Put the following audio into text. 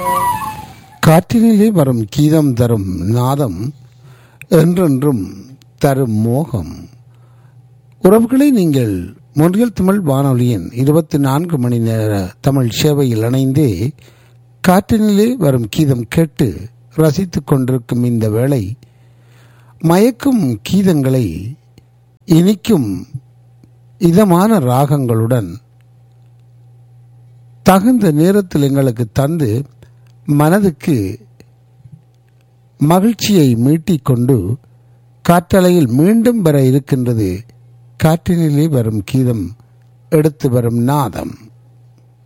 காற்றினிலே வரும் கீதம் தரும் நாதம் என்றென்றும் தரும் மோகம் உறவுகளை நீங்கள் மொழியல் தமிழ் வானொலியின் இருபத்தி நான்கு மணி நேர தமிழ் சேவையில் இணைந்தே காற்றினிலே வரும் கீதம் கேட்டு ரசித்துக் கொண்டிருக்கும் இந்த வேளை மயக்கும் கீதங்களை இனிக்கும் இதமான ராகங்களுடன் தகுந்த நேரத்தில் எங்களுக்கு தந்து மனதுக்கு மகிழ்ச்சியை மீட்டிக்கொண்டு காற்றலையில் மீண்டும் வர இருக்கின்றது காற்றினிலே வரும் கீதம் எடுத்து வரும் நாதம்